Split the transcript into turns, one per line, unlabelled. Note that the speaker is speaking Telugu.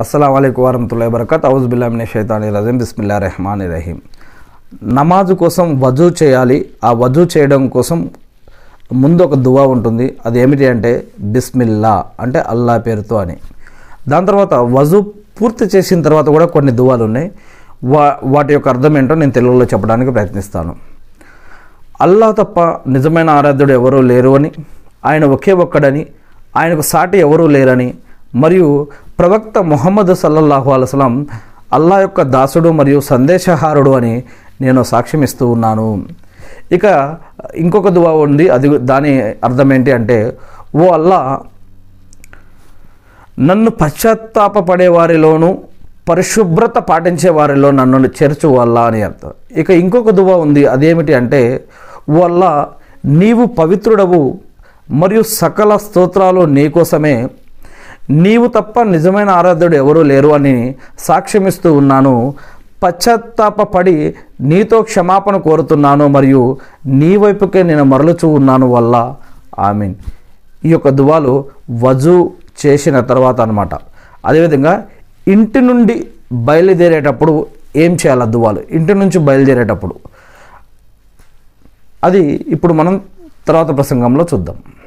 అస్సలం అయికు వరహతుల్లా వరకత్ ఔజ్ బిల్లామిన షైతాని రజీం బిస్మిల్లా రెహమాన్ రహీం నమాజు కోసం వజూ చేయాలి ఆ వజూ చేయడం కోసం ముందు ఒక దువా ఉంటుంది అది ఏమిటి అంటే బిస్మిల్లా అంటే అల్లా పేరుతో అని దాని తర్వాత వజూ పూర్తి చేసిన తర్వాత కూడా కొన్ని దువాలు ఉన్నాయి వా వాటి యొక్క అర్థం ఏంటో నేను తెలుగులో చెప్పడానికి ప్రయత్నిస్తాను అల్లా తప్ప నిజమైన ఆరాధ్యుడు ఎవరూ లేరు అని ఆయన ఒకే ఒక్కడని ఆయనకు సాటి ఎవరూ లేరని మరియు ప్రవక్త ముహమ్మద్ సల్లల్లాహు అలస్లాం అల్లా యొక్క దాసుడు మరియు సందేశహారుడు అని నేను సాక్ష్యం ఇస్తూ ఉన్నాను ఇక ఇంకొక దువా ఉంది అది దాని అర్థం ఏంటి అంటే ఓ అల్లా నన్ను పశ్చాత్తాపపడే వారిలోనూ పరిశుభ్రత పాటించే వారిలో నన్ను చేర్చు వల్ల అని అర్థం ఇక ఇంకొక దువ ఉంది అదేమిటి అంటే వల్ల నీవు పవిత్రుడవు మరియు సకల స్తోత్రాలు నీకోసమే నీవు తప్ప నిజమైన ఆరాధ్యుడు ఎవరూ లేరు అని సాక్ష్యమిస్తూ ఉన్నాను పశ్చాత్తాపపడి నీతో క్షమాపణ కోరుతున్నాను మరియు నీ వైపుకే నేను మరలుచూ ఉన్నాను వల్ల ఆమీన్ ఈ యొక్క దువాలు వజు చేసిన తర్వాత అనమాట అదేవిధంగా ఇంటి నుండి బయలుదేరేటప్పుడు ఏం చేయాలి ఆ దువాలు ఇంటి నుంచి బయలుదేరేటప్పుడు అది ఇప్పుడు మనం తర్వాత ప్రసంగంలో చూద్దాం